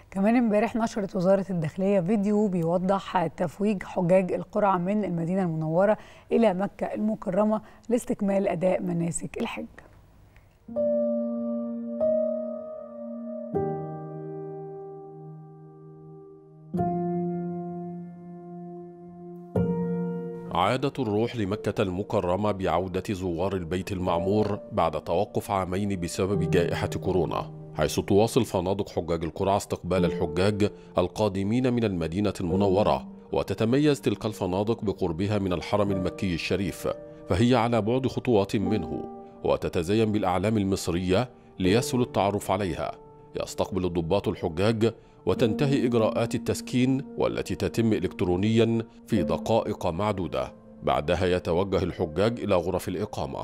كمان امبارح نشرت وزارة الداخلية فيديو بيوضح تفويج حجاج القرعة من المدينة المنورة إلى مكة المكرمة لاستكمال أداء مناسك الحج عادت الروح لمكة المكرمة بعودة زوار البيت المعمور بعد توقف عامين بسبب جائحة كورونا حيث تواصل فنادق حجاج القرعة استقبال الحجاج القادمين من المدينة المنورة وتتميز تلك الفنادق بقربها من الحرم المكي الشريف فهي على بعد خطوات منه وتتزين بالأعلام المصرية ليسهل التعرف عليها يستقبل الضباط الحجاج وتنتهي إجراءات التسكين والتي تتم إلكترونيا في دقائق معدودة بعدها يتوجه الحجاج إلى غرف الإقامة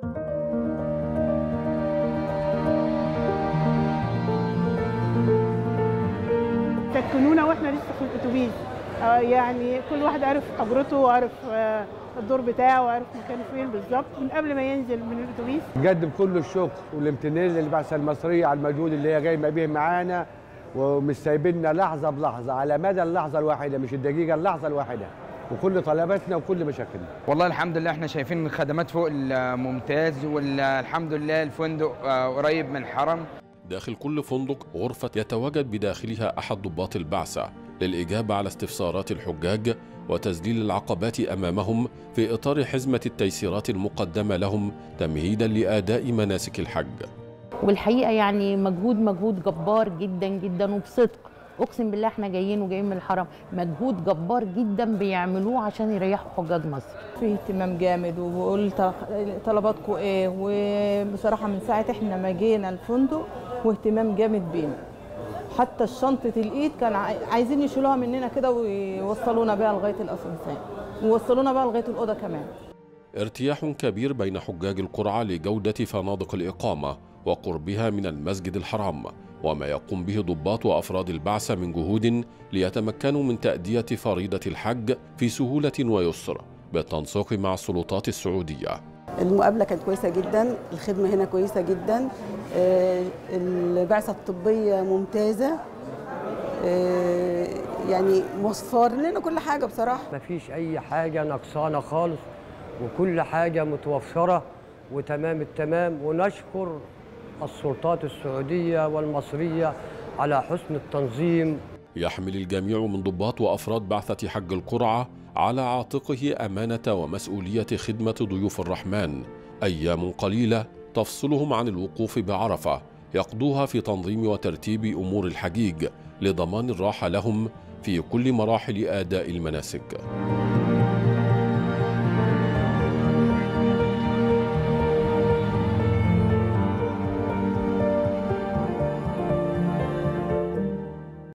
سكنونا واحنا لسه في الاتوبيس آه يعني كل واحد عارف حجرته وعارف آه الدور بتاعه وعارف مكانه فين بالظبط من قبل ما ينزل من الاتوبيس نقدم كل الشكر والامتنان للبعثه المصريه على المجهود اللي هي قايمه به معانا ومش سايبيننا لحظه بلحظه على مدى اللحظه الواحده مش الدقيقه اللحظه الواحده وكل طلباتنا وكل مشاكلنا والله الحمد لله احنا شايفين الخدمات فوق الممتاز والحمد لله الفندق قريب من الحرم داخل كل فندق غرفة يتواجد بداخلها أحد ضباط البعثة للإجابة على استفسارات الحجاج وتذليل العقبات أمامهم في إطار حزمة التيسيرات المقدمة لهم تمهيدا لأداء مناسك الحج والحقيقه يعني مجهود مجهود جبار جدا جدا وبصدق اقسم بالله احنا جايين وجايين من الحرم مجهود جبار جدا بيعملوه عشان يريحوا حجاج مصر في اهتمام جامد وبقول طلباتكم ايه وبصراحه من ساعه احنا ما جينا الفندق واهتمام جامد بينا حتى شنطه الايد كان عايزين يشيلوها مننا كده ويوصلونا بيها لغايه الاسانسير ويوصلونا بقى لغايه الاوضه كمان ارتياح كبير بين حجاج القرعه لجوده فنادق الاقامه وقربها من المسجد الحرام وما يقوم به ضباط وافراد البعثه من جهود ليتمكنوا من تاديه فريضه الحج في سهوله ويسر بالتنسيق مع السلطات السعوديه. المقابله كانت كويسه جدا، الخدمه هنا كويسه جدا، البعثه الطبيه ممتازه يعني موفر لنا كل حاجه بصراحه. مفيش اي حاجه نقصانه خالص وكل حاجه متوفره وتمام التمام ونشكر السلطات السعودية والمصرية على حسن التنظيم يحمل الجميع من ضباط وأفراد بعثة حج القرعة على عاتقه أمانة ومسؤولية خدمة ضيوف الرحمن أيام قليلة تفصلهم عن الوقوف بعرفة يقضوها في تنظيم وترتيب أمور الحجيج لضمان الراحة لهم في كل مراحل أداء المناسك